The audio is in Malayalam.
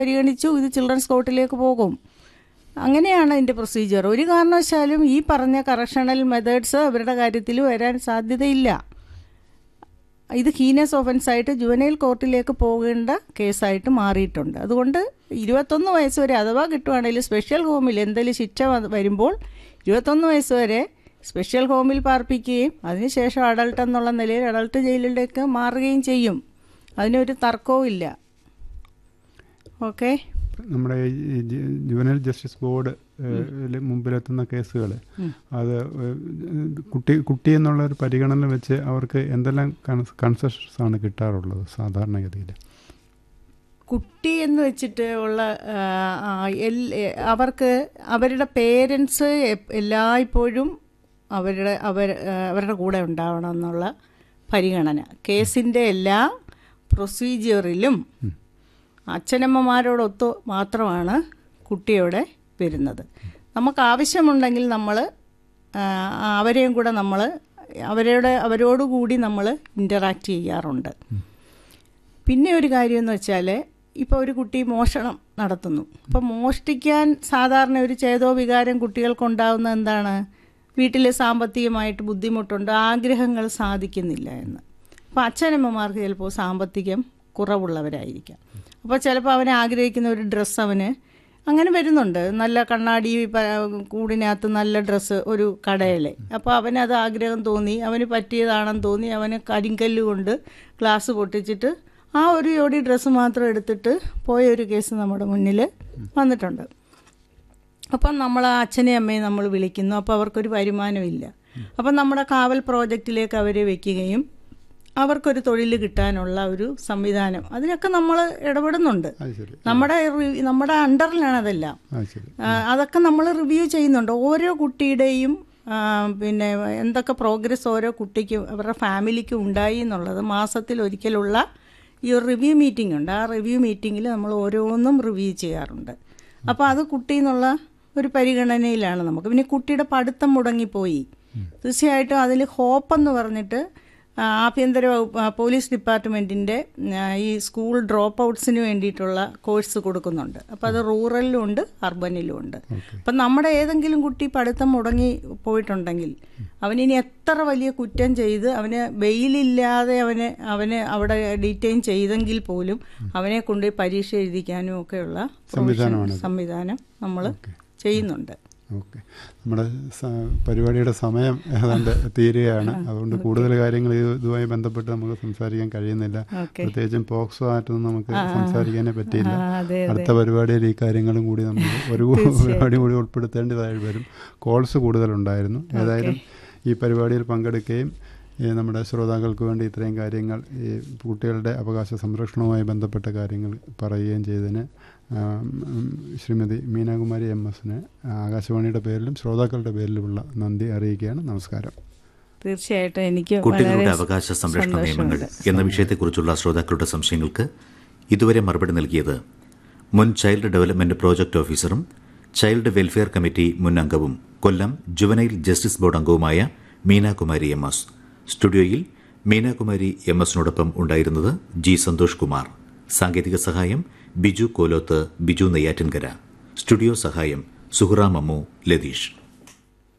പരിഗണിച്ചു ഇത് ചിൽഡ്രൻസ് കോർട്ടിലേക്ക് പോകും അങ്ങനെയാണ് അതിൻ്റെ പ്രൊസീജിയർ ഒരു കാരണവശാലും ഈ പറഞ്ഞ കറക്ഷണൽ മെത്തേഡ്സ് അവരുടെ കാര്യത്തിൽ വരാൻ സാധ്യതയില്ല ഇത് ഹീനസ് ഓഫൻസ് ആയിട്ട് ജുവനൈൽ കോർട്ടിലേക്ക് പോകേണ്ട കേസായിട്ട് മാറിയിട്ടുണ്ട് അതുകൊണ്ട് ഇരുപത്തൊന്ന് വയസ്സ് വരെ അഥവാ കിട്ടുവാണെങ്കിൽ സ്പെഷ്യൽ ഹോമിൽ എന്തെങ്കിലും ശിക്ഷ വ- വരുമ്പോൾ ഇരുപത്തൊന്ന് വയസ്സ് വരെ സ്പെഷ്യൽ ഹോമിൽ പാർപ്പിക്കുകയും അതിനുശേഷം അഡൾട്ട് എന്നുള്ള നിലയിൽ അഡൾട്ട് ജയിലിലേക്ക് മാറുകയും ചെയ്യും അതിനൊരു തർക്കവും ഇല്ല ഓക്കെ നമ്മുടെ ഈ ജു- ജുവനൽ ജസ്റ്റിസ് ബോർഡ് ഏഹ്, മുമ്പിലെത്തുന്ന കേസുകൾ അത് ഏഹ്, കുട്ടി കുട്ടി എന്നുള്ള ഒരു പരിഗണന വെച്ച് അവർക്ക് എന്തെല്ലാം കൺസെഷൻസ് ആണ് കിട്ടാറുള്ളത് സാധാരണഗതിയിൽ കുട്ടി എന്ന് വെച്ചിട്ട് ഉള്ള ആ, ആ, എൽ- എ- അവർക്ക് അവരുടെ പേരൻസ് എല്ലായ്പ്പോഴും അവരുടെ അവർ ആ, അവരുടെ കൂടെ ഉണ്ടാവണം എന്നുള്ള പരിഗണന കേസിൻ്റെ എല്ലാ പ്രൊസീജിയറിലും അച്ഛനമ്മമാരോടൊത്ത് മാത്രമാണ് കുട്ടിയോടെ വരുന്നത് നമുക്ക് ആവശ്യമുണ്ടെങ്കിൽ നമ്മൾ അവരെയും കൂടെ നമ്മൾ അവരുടെ അവരോടുകൂടി നമ്മൾ ഇൻ്ററാക്ട് ചെയ്യാറുണ്ട് പിന്നെ ഒരു കാര്യം എന്ന് വെച്ചാൽ ഇപ്പോൾ ഒരു കുട്ടി മോഷണം നടത്തുന്നു അപ്പോൾ മോഷ്ടിക്കാൻ സാധാരണ ഒരു ചേതോ വികാരം കുട്ടികൾക്കുണ്ടാകുന്ന എന്താണ് വീട്ടിൽ സാമ്പത്തികമായിട്ട് ബുദ്ധിമുട്ടുണ്ട് ആഗ്രഹങ്ങൾ സാധിക്കുന്നില്ല എന്ന് അപ്പോൾ അച്ഛനമ്മമാർക്ക് ചിലപ്പോൾ സാമ്പത്തികം കുറവുള്ളവരായിരിക്കാം അപ്പോൾ ചിലപ്പോൾ അവൻ ആഗ്രഹിക്കുന്ന ഒരു ഡ്രസ്സ് അവന് അങ്ങനെ വരുന്നുണ്ട് നല്ല കണ്ണാടി പ- കൂടിനകത്ത് നല്ല ഡ്രസ്സ് ഒരു കടയിൽ അപ്പോൾ അവനത് ആഗ്രഹം തോന്നി അവന് പറ്റിയതാണെന്ന് തോന്നി അവന് കരിങ്കല്ല് കൊണ്ട് ഗ്ലാസ് പൊട്ടിച്ചിട്ട് ആ ഒരു ജോഡി ഡ്രസ്സ് മാത്രം എടുത്തിട്ട് പോയ ഒരു കേസ് നമ്മുടെ മുന്നിൽ വന്നിട്ടുണ്ട് അപ്പം നമ്മൾ ആ അച്ഛനെയും അമ്മയും നമ്മൾ വിളിക്കുന്നു അപ്പോൾ അവർക്കൊരു വരുമാനമില്ല അപ്പം നമ്മുടെ കാവൽ പ്രോജക്റ്റിലേക്ക് അവരെ വെക്കുകയും അവർക്കൊരു തൊഴിൽ കിട്ടാനുള്ള ഒരു സംവിധാനം അതിനൊക്കെ നമ്മൾ ഇടപെടുന്നുണ്ട് അത് ശരി നമ്മുടെ റി- നമ്മുടെ അണ്ടറിലാണ് അതെല്ലാം അത് ശരി ആ, അതൊക്കെ നമ്മൾ റിവ്യൂ ചെയ്യുന്നുണ്ട് ഓരോ കുട്ടിയുടെയും ആ, പിന്നെ എന്തൊക്കെ പ്രോഗ്രസ് ഓരോ കുട്ടിക്കും അവരുടെ ഫാമിലിക്കും ഉണ്ടായി എന്നുള്ളത് മാസത്തിൽ ഒരിക്കലുള്ള ഈ ഒരു റിവ്യൂ മീറ്റിംഗ് ഉണ്ട് ആ റിവ്യൂ മീറ്റിങ്ങിൽ നമ്മൾ ഓരോന്നും റിവ്യൂ ചെയ്യാറുണ്ട് അപ്പോൾ അത് കുട്ടി എന്നുള്ള ഒരു പരിഗണനയിലാണ് നമുക്ക് പിന്നെ കുട്ടിയുടെ പഠിത്തം മുടങ്ങിപ്പോയി തീർച്ചയായിട്ടും അതിൽ ഹോപ്പ് എന്ന് പറഞ്ഞിട്ട് ആ, ആഭ്യന്തര വകുപ്പ് ആ, പോലീസ് ഡിപ്പാർട്ട്മെൻറ്റിൻ്റെ ഈ സ്കൂൾ ഡ്രോപ്പ് ഔട്ട്സിന് വേണ്ടിയിട്ടുള്ള കോഴ്സ് കൊടുക്കുന്നുണ്ട് അപ്പോൾ അത് റൂറലിലും ഉണ്ട് അർബനിലും ഉണ്ട് അപ്പം നമ്മുടെ ഏതെങ്കിലും കുട്ടി പഠിത്തം മുടങ്ങി പോയിട്ടുണ്ടെങ്കിൽ അവനിനി എത്ര വലിയ കുറ്റം ചെയ്ത് അവന് ബെയിലില്ലാതെ അവന് അവന് അവിടെ ഡീറ്റെയിൻ ചെയ്തെങ്കിൽ പോലും അവനെ കൊണ്ട് പരീക്ഷ എഴുതിക്കാനും ഒക്കെയുള്ള സംവിധാനമാണിത്. സംവിധാനം നമ്മൾ ചെയ്യുന്നുണ്ട് ഓക്കെ നമ്മുടെ സ- പരിപാടിയുടെ സമയം ഏതാണ്ട് തീരുകയാണ് അതുകൊണ്ട് കൂടുതൽ കാര്യങ്ങൾ ഇത് ഇതുമായി ബന്ധപ്പെട്ട് നമുക്ക് സംസാരിക്കാൻ കഴിയുന്നില്ല ഓക്കെ പ്രത്യേകിച്ചും പോക്സോ ആയിട്ടൊന്നും നമുക്ക് സംസാരിക്കാനേ പറ്റിയില്ല ആ, അതെ അതെ അടുത്ത പരിപാടിയിൽ ഈ കാര്യങ്ങളും കൂടി നമ്മൾ ഒരു പരിപാടി കൂടി ഉൾപ്പെടുത്തേണ്ടതായി വരും കോൾസ് കൂടുതലുണ്ടായിരുന്നു ഏതായാലും ഈ പരിപാടിയിൽ പങ്കെടുക്കുകയും ഈ നമ്മുടെ ശ്രോതാക്കൾക്ക് വേണ്ടി ഇത്രയും കാര്യങ്ങൾ ഈ കുട്ടികളുടെ അവകാശ സംരക്ഷണവുമായി ബന്ധപ്പെട്ട കാര്യങ്ങൾ പറയുകയും ചെയ്തതിന് ആം, ഉം, ശ്രീമതി മീനാകുമാരി എം എസിന് ആകാശവാണിയുടെ പേരിലും ശ്രോതാക്കളുടെ പേരിലുമുള്ള നന്ദി അറിയിക്കുകയാണ് നമസ്കാരം തീർച്ചയായിട്ടും എനിക്ക് കുട്ടികളുടെ വളരെ അവകാശ സംരക്ഷണ നിയമങ്ങൾ സന്തോഷമുണ്ട് എന്ന വിഷയത്തെക്കുറിച്ചുള്ള ശ്രോതാക്കളുടെ സംശയങ്ങൾക്ക് ഇതുവരെ മറുപടി നൽകിയത് മുൻ ചൈൽഡ് ഡെവലപ്മെന്റ് പ്രോജക്ട് ഓഫീസറും ചൈൽഡ് വെൽഫെയർ കമ്മിറ്റി മുൻ അംഗവും കൊല്ലം ജുവനൈൽ ജസ്റ്റിസ് ബോർഡ് അംഗവുമായ മീനാകുമാരി എം എസ് സ്റ്റുഡിയോയിൽ മീനാകുമാരി എം എസിനോടൊപ്പം ഉണ്ടായിരുന്നത് ജി സന്തോഷ് കുമാർ സാങ്കേതിക സഹായം ബിജു കോലോത്ത് ബിജു നെയ്യാറ്റിൻകര സ്റ്റുഡിയോ സഹായം സുഹ്റാ മമ്മു ലതീഷ്